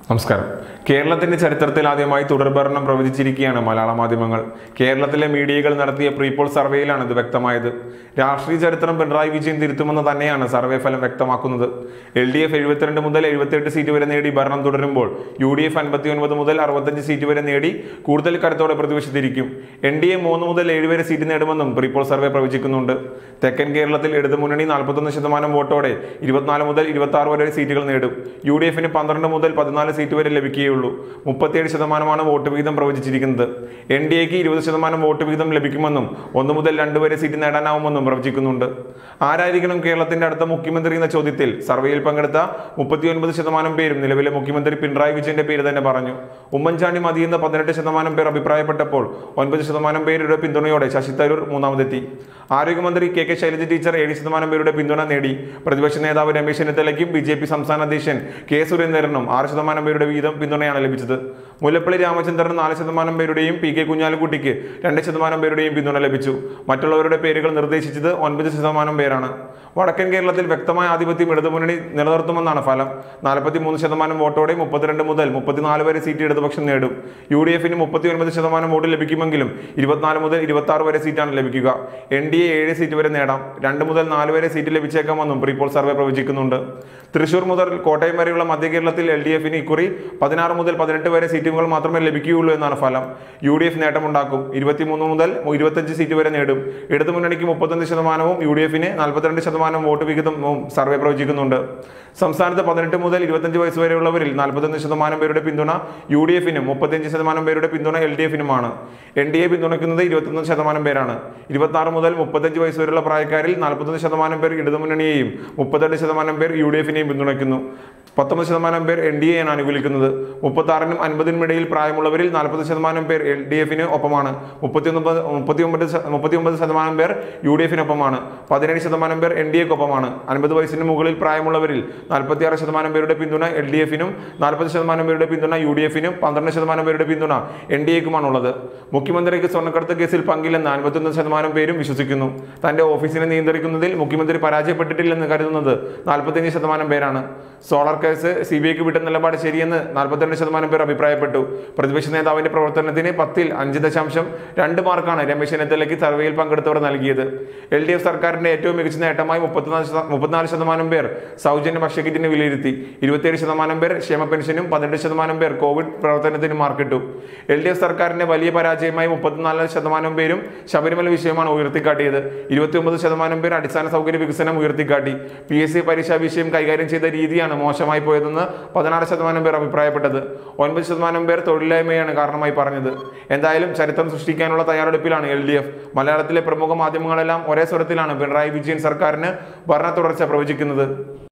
നമസ്കാരം കേരളത്തിന്റെ ചരിത്രത്തിൽ ആദ്യമായി തുടർഭരണം പ്രവചിച്ചിരിക്കുകയാണ് മലയാള മാധ്യമങ്ങൾ കേരളത്തിലെ മീഡിയകൾ നടത്തിയ പ്രീപോൾ സർവേയിലാണ് ഇത് വ്യക്തമായത് രാഷ്ട്രീയ ചരിത്രം പിണറായി വിജയൻ തിരുത്തുമെന്ന് തന്നെയാണ് സർവേ ഫലം വ്യക്തമാക്കുന്നത് എൽ ഡി എഫ് എഴുപത്തിരണ്ട് മുതൽ എഴുപത്തിയെട്ട് സീറ്റ് വരെ നേടി ഭരണം തുടരുമ്പോൾ യു ഡി എഫ് അൻപത്തി ഒൻപത് മുതൽ അറുപത്തഞ്ച് സീറ്റ് വരെ നേടി കൂടുതൽ കരുത്തോടെ പ്രതിപക്ഷത്തിരിക്കും എൻ ഡി എ മൂന്ന് മുതൽ ഏഴ് വരെ സീറ്റ് നേടുമെന്നും പ്രീപോൾ സർവേ പ്രവചിക്കുന്നുണ്ട് തെക്കൻ കേരളത്തിൽ ഇടതുമുന്നണി നാൽപ്പത്തൊന്ന് ശതമാനം വോട്ടോടെ ഇരുപത്തിനാല് മുതൽ ഇരുപത്തി ആറ് വരെ സീറ്റുകൾ നേടും യു ഡി എഫിന് പന്ത്രണ്ട് മുതൽ പതിനാല് സീറ്റ് വരെ ലഭിക്കുകയുള്ളൂ മുപ്പത്തിയേഴ് ശതമാനമാണ് വോട്ട് വിഹിതം പ്രവചിച്ചിരിക്കുന്നത് എൻ ഡി എക്ക് ഇരുപത് ശതമാനം വോട്ട് വിഹിതം ലഭിക്കുമെന്നും ഒന്ന് മുതൽ രണ്ട് വരെ സീറ്റ് നേടാനാവുമെന്നും പ്രവചിക്കുന്നുണ്ട് ആരായിരിക്കണം കേരളത്തിന്റെ അടുത്ത മുഖ്യമന്ത്രി എന്ന ചോദ്യത്തിൽ സർവേയിൽ പങ്കെടുത്ത മുപ്പത്തിയൊൻപത് ശതമാനം പേരും നിലവിലെ മുഖ്യമന്ത്രി പിണറായി വിജയന്റെ പേര് തന്നെ പറഞ്ഞു ഉമ്മൻചാണ്ടി മതിയെന്ന് പതിനെട്ട് ശതമാനം പേർ അഭിപ്രായപ്പെട്ടപ്പോൾ ഒൻപത് ശതമാനം പേരുടെ പിന്തുണയോടെ ശശി തരൂർ മൂന്നാമതെത്തി ആരോഗ്യമന്ത്രി കെ കെ ശൈലജ ടീച്ചർ ഏഴ് ശതമാനം പേരുടെ പിന്തുണ നേടി പ്രതിപക്ഷ നേതാവ് രമേശ് ചെന്നിത്തലയ്ക്കും ബി ജെ പി സംസ്ഥാന അധ്യക്ഷൻ കെ സുരേന്ദ്രനും ആറ് ശതമാനം പേരുടെ വീതം പിന്തുണയാണ് ലഭിച്ചത് മുല്ലപ്പള്ളി രാമചന്ദ്രൻ നാല് ശതമാനം പേരുടെയും പി കെ കുഞ്ഞാലിക്കുട്ടിക്ക് രണ്ട് ശതമാനം പേരുടെയും പിന്തുണ ലഭിച്ചു മറ്റുള്ളവരുടെ പേരുകൾ നിർദ്ദേശിച്ചത് ഒൻപത് ശതമാനം പേരാണ് വടക്കൻ കേരളത്തിൽ വ്യക്തമായ ആധിപത്യം ഇടതുമുന്നണി നിലനിർത്തുമെന്നാണ് ഫലം നാൽപ്പത്തി മൂന്ന് ശതമാനം വോട്ടോടെ മുപ്പത്തിരണ്ട് മുതൽ മുപ്പത്തിനാല് വരെ സീറ്റ് ഇടതുപക്ഷം നേടും യു ഡി എഫിന് മുപ്പത്തി ഒൻപത് ശതമാനം വോട്ട് ലഭിക്കുമെങ്കിലും ഇരുപത്തിനാല് മുതൽ ഇരുപത്തി ആറ് വരെ സീറ്റാണ് ലഭിക്കുക എൻ ഡി എ ഏഴ് സീറ്റ് വരെ നേടാം രണ്ട് മുതൽ നാല് വരെ സീറ്റ് ലഭിച്ചേക്കാമെന്നും പ്രീപോൾ സർവേ പ്രവചിക്കുന്നുണ്ട് തൃശൂർ മുതൽ കോട്ടയം വരെയുള്ള മധ്യ കേരളത്തിൽ എൽ ഡി എഫിന് ഇക്കുറി പതിനാറ് മുതൽ പതിനെട്ട് വരെ സീറ്റുകൾ മാത്രമേ ലഭിക്കുകയുള്ളൂ എന്നാണ് ഫലം യു ഡി എഫ് നേട്ടമുണ്ടാക്കും ഇരുപത്തിമൂന്ന് മുതൽ ഇരുപത്തഞ്ച് സീറ്റ് വരെ നേടും ഇടതു മുന്നണിക്ക് മുപ്പത്തഞ്ച് ശതമാനവും യു ഡി എഫിന് നാൽപ്പത്തിരണ്ട് ശതമാനം വോട്ട് വിഹിതവും സർവേ പ്രവചിക്കുന്നുണ്ട് സംസ്ഥാനത്ത് പതിനെട്ട് മുതൽ ഇരുപത്തഞ്ച് വയസ്സ് വരെയുള്ളവരിൽ നാൽപ്പത്തൊന്ന് ശതമാനം പേരുടെ പിന്തുണ യു ഡി എഫിനും മുപ്പത്തിയഞ്ച് ശതമാനം പേരുടെ പിന്തുണ എൽ ഡി എഫിനുമാണ് എൻ ഡി എ പിന്തുണയ്ക്കുന്നത് ഇരുപത്തൊന്ന് ശതമാനം പേരാണ് ഇരുപത്തി ആറ് മുതൽ മുപ്പത്തഞ്ച് വയസ്സ് വരെയുള്ള പ്രായക്കാരിൽ നാൽപ്പത്തൊന്ന് ശതമാനം പേർ ഇടതുമുന്നണിയെയും മുപ്പത്തെട്ട് ശതമാനം പേർ യു ഡി എഫിനെയും പിന്തുണയ്ക്കുന്നു പത്തൊമ്പത് ശതമാനം പേർ എൻ ഡി എയാണ് അനുകൂലിക്കുന്നത് മുപ്പത്തി ആറിനും അൻപതിനും ഇടയിൽ പ്രായമുള്ളവരിൽ നാൽപ്പത് ശതമാനം പേർ എൽ ഡി എഫിന് ഒപ്പമാണ് മുപ്പത്തിയൊമ്പത് മുപ്പത്തിയൊമ്പത് ശ- മുപ്പത്തിയൊമ്പത് ശതമാനം പേർ യു ഡി എഫിനൊപ്പമാണ് പതിനേഴ് ശതമാനം പേർ എൻ ഡി എക്കൊപ്പമാണ് അൻപത് വയസ്സിന് മുകളിൽ പ്രായമുള്ളവരിൽ നാൽപ്പത്തിയാറ് ശതമാനം പേരുടെ പിന്തുണ എൽ ഡി എഫിനും നാൽപ്പത് ശതമാനം പേരുടെ പിന്തുണ യു ഡി എഫിനും പന്ത്രണ്ട് ശതമാനം പേരുടെ പിന്തുണ എൻ ഡി എക്കുമാണുള്ളത് മുഖ്യമന്ത്രിക്ക് സ്വർണ്ണക്കടത്ത് കേസിൽ പങ്കില്ലെന്ന് അൻപത്തൊന്ന് ശതമാനം പേരും വിശ്വസിക്കുന്നു തന്റെ ഓഫീസിനെ നിയന്ത്രിക്കുന്നതിൽ മുഖ്യമന്ത്രി പരാജയപ്പെട്ടിട്ടില്ലെന്ന് കരുതുന്നത് നാൽപ്പത്തിയഞ്ച് ശതമാനം പേരാണ് സോളാർ കേസ് സി ബി ഐക്ക് വിട്ട നിലപാട് ശരിയെന്ന് നാൽപ്പത്തിരണ്ട് ശതമാനം പേർ അഭിപ്രായപ്പെട്ടു പ്രതിപക്ഷ നേതാവിന്റെ പ്രവർത്തനത്തിന് പത്തിൽ അഞ്ച് ദശാംശം രണ്ട് മാർക്കാണ് രമേശ് ചെന്നിത്തലയ്ക്ക് സർവേയിൽ പങ്കെടുത്തവർ നൽകിയത് എൽ ഡി എഫ് സർക്കാരിന്റെ ഏറ്റവും മികച്ച നേട്ടമായി മുപ്പത്തിനാല് ശത- മുപ്പത്തിനാല് ശതമാനം പേർ സൗജന്യ ഭക്ഷ്യക്കിറ്റിന് വിലയിരുത്തി ഇരുപത്തിയേഴ് ശതമാനം പേർ ക്ഷേമ പെൻഷനും പതിനെട്ട് ശതമാനം പേർ കോവിഡ് പ്രവർത്തനത്തിന് മാർക്കിട്ടു എൽ ഡി എഫ് സർക്കാരിന്റെ വലിയ പരാജയമായി മുപ്പത്തിനാല് ശതമാനം പേരും ശബരിമല വിഷയമാണ് ഉയർത്തിക്കാട്ടിയത് ഇരുപത്തിയൊമ്പത് ശതമാനം പേർ അടിസ്ഥാന സൗകര്യ വികസനം ഉയർത്തിക്കാട്ടി പി എസ് സി പരീക്ഷാ വിഷയം കൈകാര്യം ചെയ്ത രീതിയാണ് മോശമായി പോയതെന്ന് പതിനാറ് ശതമാനം പേർ അഭിപ്രായപ്പെട്ടത് ഒൻപത് ശതമാനം പേർ തൊഴിലില്ലായ്മയാണ് കാരണമായി പറഞ്ഞത് എന്തായാലും ചരിത്രം സൃഷ്ടിക്കാനുള്ള തയ്യാറെടുപ്പിലാണ് എൽ ഡി എഫ് മലയാളത്തിലെ പ്രമുഖ മാധ്യമങ്ങളെല്ലാം ഒരേ സ്വരത്തിലാണ് പിണറായി വിജയൻ സർക്കാരിന് ഭരണ തുടർച്ച പ്രവചിക്കുന്നത്